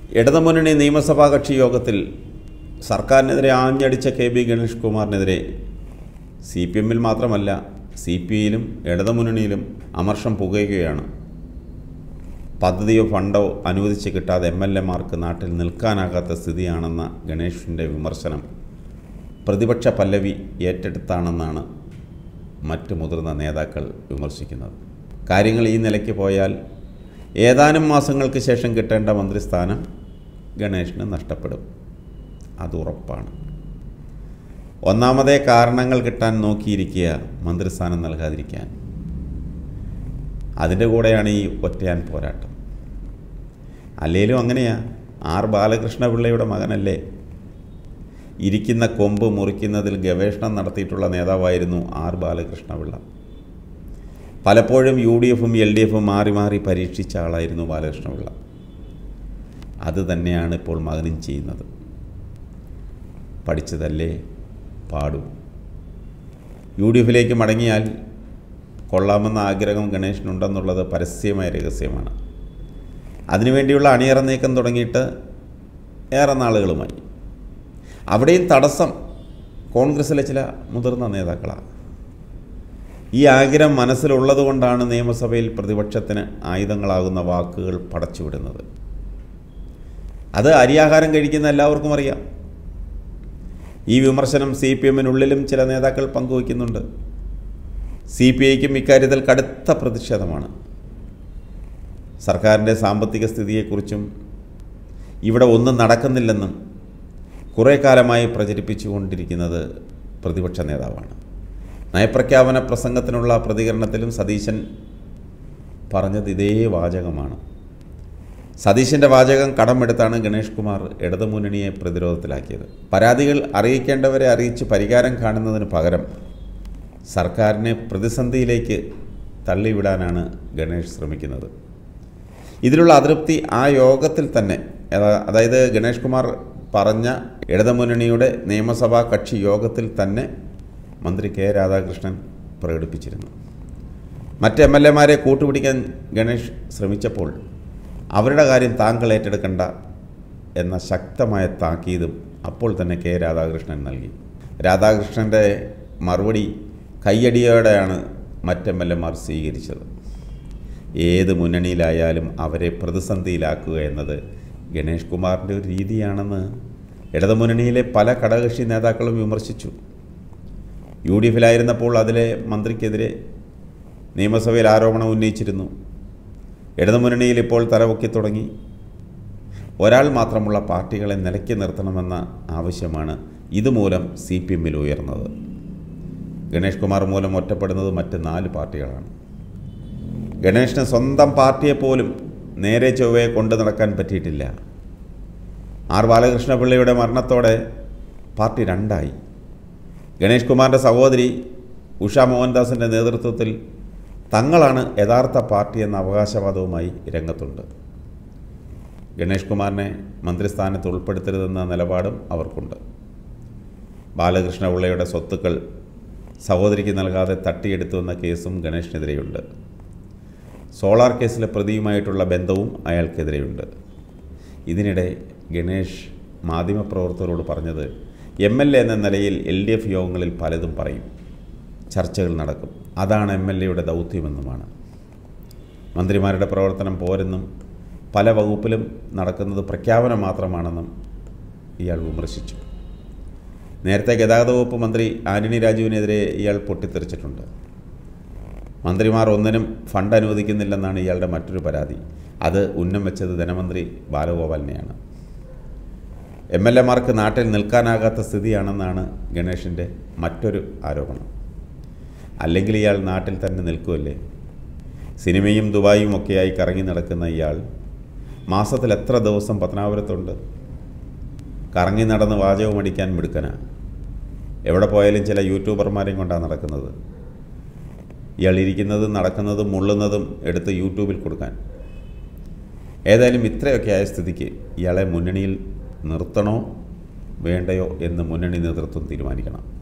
ഇടതുമുന്നണി നിയമസഭാ കക്ഷി യോഗത്തിൽ സർക്കാരിനെതിരെ ആഞ്ഞടിച്ച കെ ബി ഗണേഷ് കുമാറിനെതിരെ സി പി എമ്മിൽ മാത്രമല്ല സി പി ഐയിലും ഇടതുമുന്നണിയിലും അമർഷം പുകയുകയാണ് പദ്ധതിയോ ഫണ്ടോ അനുവദിച്ച് കിട്ടാതെ എം എൽ എമാർക്ക് നാട്ടിൽ നിൽക്കാനാകാത്ത സ്ഥിതിയാണെന്ന ഗണേഷിൻ്റെ വിമർശനം പ്രതിപക്ഷ പല്ലവി ഏറ്റെടുത്താണെന്നാണ് മറ്റ് മുതിർന്ന നേതാക്കൾ വിമർശിക്കുന്നത് കാര്യങ്ങൾ ഈ നിലയ്ക്ക് പോയാൽ ഏതാനും മാസങ്ങൾക്ക് ശേഷം കിട്ടേണ്ട മന്ത്രിസ്ഥാനം ഗണേഷിന് നഷ്ടപ്പെടും അത് ഉറപ്പാണ് ഒന്നാമതേ കാരണങ്ങൾ കിട്ടാൻ നോക്കിയിരിക്കുക മന്ത്രിസ്ഥാനം നൽകാതിരിക്കാൻ അതിൻ്റെ കൂടെയാണ് ഈ ഒറ്റയാൻ പോരാട്ടം അല്ലേലും അങ്ങനെയാ ആർ ബാലകൃഷ്ണപിള്ളയുടെ മകനല്ലേ ഇരിക്കുന്ന കൊമ്പ് മുറിക്കുന്നതിൽ ഗവേഷണം നടത്തിയിട്ടുള്ള നേതാവായിരുന്നു ആർ ബാലകൃഷ്ണപിള്ള പലപ്പോഴും യു ഡി എഫും എൽ ഡി എഫും മാറി മാറി പരീക്ഷിച്ച ആളായിരുന്നു ബാലകൃഷ്ണപിള്ള അത് തന്നെയാണ് ഇപ്പോൾ മകനും ചെയ്യുന്നത് പഠിച്ചതല്ലേ പാടൂ യു ഡി എഫിലേക്ക് മടങ്ങിയാൽ കൊള്ളാമെന്ന ആഗ്രഹം ഗണേഷിനുണ്ടെന്നുള്ളത് പരസ്യമായ രഹസ്യമാണ് അതിനുവേണ്ടിയുള്ള അണിയറ നീക്കം തുടങ്ങിയിട്ട് ഏറെ നാളുകളുമായി അവിടെയും തടസ്സം കോൺഗ്രസ്സിലെ ചില മുതിർന്ന നേതാക്കളാണ് ഈ ആഗ്രഹം മനസ്സിലുള്ളത് കൊണ്ടാണ് നിയമസഭയിൽ പ്രതിപക്ഷത്തിന് ആയുധങ്ങളാകുന്ന വാക്കുകൾ പടച്ചുവിടുന്നത് അത് അരിയാഹാരം കഴിക്കുന്ന എല്ലാവർക്കും അറിയാം ഈ വിമർശനം സി പി എമ്മിനുള്ളിലും ചില നേതാക്കൾ പങ്കുവയ്ക്കുന്നുണ്ട് സി പി ഐക്കും ഇക്കാര്യത്തിൽ കടുത്ത പ്രതിഷേധമാണ് സർക്കാരിൻ്റെ സാമ്പത്തിക സ്ഥിതിയെക്കുറിച്ചും ഇവിടെ ഒന്നും നടക്കുന്നില്ലെന്നും കുറേ കാലമായി പ്രചരിപ്പിച്ചുകൊണ്ടിരിക്കുന്നത് പ്രതിപക്ഷ നേതാവാണ് നയപ്രഖ്യാപന പ്രസംഗത്തിനുള്ള പ്രതികരണത്തിലും സതീശൻ പറഞ്ഞത് ഇതേ വാചകമാണ് സതീശൻ്റെ വാചകം കടമെടുത്താണ് ഗണേഷ് കുമാർ ഇടതുമുന്നണിയെ പ്രതിരോധത്തിലാക്കിയത് പരാതികൾ അറിയിക്കേണ്ടവരെ അറിയിച്ച് പരിഹാരം കാണുന്നതിന് പകരം സർക്കാരിനെ പ്രതിസന്ധിയിലേക്ക് തള്ളിവിടാനാണ് ഗണേഷ് ശ്രമിക്കുന്നത് ഇതിലുള്ള അതൃപ്തി ആ യോഗത്തിൽ തന്നെ അതാ- അതായത് ഗണേഷ് കുമാർ പറഞ്ഞ ഇടതുമുന്നണിയുടെ നിയമസഭാ കക്ഷി യോഗത്തിൽ തന്നെ മന്ത്രി കെ രാധാകൃഷ്ണൻ പ്രകടിപ്പിച്ചിരുന്നു മറ്റ് എം എൽ എമാരെ കൂട്ടുപിടിക്കാൻ ഗണേഷ് ശ്രമിച്ചപ്പോൾ അവരുടെ കാര്യം താങ്കൾ ഏറ്റെടുക്കണ്ട എന്ന ശക്തമായ താക്കീതും അപ്പോൾ തന്നെ കെ രാധാകൃഷ്ണൻ നൽകി രാധാകൃഷ്ണൻ്റെ മറുപടി കയ്യടിയോടെയാണ് മറ്റ് എം എൽ എമാർ സ്വീകരിച്ചത് ഏത് മുന്നണിയിലായാലും അവരെ പ്രതിസന്ധിയിലാക്കുക എന്നത് ഗണേഷ് കുമാറിൻ്റെ ഒരു രീതിയാണെന്ന് ഇടതുമുന്നണിയിലെ പല ഘടകകക്ഷി നേതാക്കളും വിമർശിച്ചു യു ഡി എഫിലായിരുന്നപ്പോൾ അതിലെ മന്ത്രിക്കെതിരെ നിയമസഭയിൽ ആരോപണം ഉന്നയിച്ചിരുന്നു ഇടതുമുന്നണിയിൽ ഇപ്പോൾ തലപൊക്കി തുടങ്ങി ഒരാൾ മാത്രമുള്ള പാർട്ടികളെ നിലയ്ക്ക് നിർത്തണമെന്ന ആവശ്യമാണ് ഇതുമൂലം സി പി എമ്മിൽ ഉയർന്നത് ഗണേഷ് കുമാർ മൂലം ഒറ്റപ്പെടുന്നത് മറ്റ് നാല് പാർട്ടികളാണ് ഗണേഷിന് സ്വന്തം പാർട്ടിയെപ്പോലും നേരെ ചൊവ്വയെ കൊണ്ടു നടക്കാൻ പറ്റിയിട്ടില്ല ആർ ബാലകൃഷ്ണപിള്ളയുടെ മരണത്തോടെ പാർട്ടി രണ്ടായി ഗണേഷ് കുമാറിൻ്റെ സഹോദരി ഉഷ മോഹൻദാസിൻ്റെ നേതൃത്വത്തിൽ തങ്ങളാണ് യഥാർത്ഥ പാർട്ടി എന്ന അവകാശവാദവുമായി രംഗത്തുണ്ട് ഗണേഷ് കുമാറിനെ മന്ത്രിസ്ഥാനത്ത് ഉൾപ്പെടുത്തരുതെന്ന നിലപാടും അവർക്കുണ്ട് ബാലകൃഷ്ണപിള്ളയുടെ സ്വത്തുക്കൾ സഹോദരിക്ക് നൽകാതെ തട്ടിയെടുത്തുവെന്ന കേസും ഗണേഷിനെതിരെയുണ്ട് സോളാർ കേസിലെ പ്രതിയുമായിട്ടുള്ള ബന്ധവും അയാൾക്കെതിരെയുണ്ട് ഇതിനിടെ ഗണേഷ് മാധ്യമപ്രവർത്തകരോട് പറഞ്ഞത് എം എൽ എ എന്ന നിലയിൽ എൽ ഡി എഫ് യോഗങ്ങളിൽ പലതും പറയും ചർച്ചകൾ നടക്കും അതാണ് എം എൽ എയുടെ ദൗത്യമെന്നുമാണ് മന്ത്രിമാരുടെ പ്രവർത്തനം പോരെന്നും പല വകുപ്പിലും നടക്കുന്നത് പ്രഖ്യാപനം മാത്രമാണെന്നും ഇയാൾ വിമർശിച്ചു നേരത്തെ ഗതാഗത വകുപ്പ് മന്ത്രി ആന്റണി രാജുവിനെതിരെ ഇയാൾ പൊട്ടിത്തെറിച്ചിട്ടുണ്ട് മന്ത്രിമാർ ഒന്നിനും ഫണ്ട് അനുവദിക്കുന്നില്ലെന്നാണ് ഇയാളുടെ മറ്റൊരു പരാതി അത് ഉന്നം വെച്ചത് ധനമന്ത്രി ബാലഗോപാലിനെയാണ് എം എൽ എമാർക്ക് നാട്ടിൽ നിൽക്കാനാകാത്ത സ്ഥിതിയാണെന്നാണ് ഗണേഷിൻ്റെ മറ്റൊരു ആരോപണം അല്ലെങ്കിൽ ഇയാൾ നാട്ടിൽ തന്നെ നിൽക്കുമല്ലേ സിനിമയും ദുബായും ഒക്കെയായി കറങ്ങി നടക്കുന്ന ഇയാൾ മാസത്തിൽ എത്ര ദിവസം പത്തനാപുരത്തുണ്ട് കറങ്ങി നടന്ന് വാചകം അടിക്കാൻ മിടുക്കനാ എവിടെ പോയാലും ചില യൂട്യൂബർമാരെയും കൊണ്ടാണ് നടക്കുന്നത് ഇയാൾ ഇരിക്കുന്നതും നടക്കുന്നതും മുള്ളുന്നതും എടുത്ത് യൂട്യൂബിൽ കൊടുക്കാൻ ഏതായാലും ഇത്രയൊക്കെ ആയ സ്ഥിതിക്ക് ഇയാളെ മുന്നണിയിൽ നിർത്തണോ വേണ്ടയോ എന്ന് മുന്നണി നേതൃത്വം തീരുമാനിക്കണം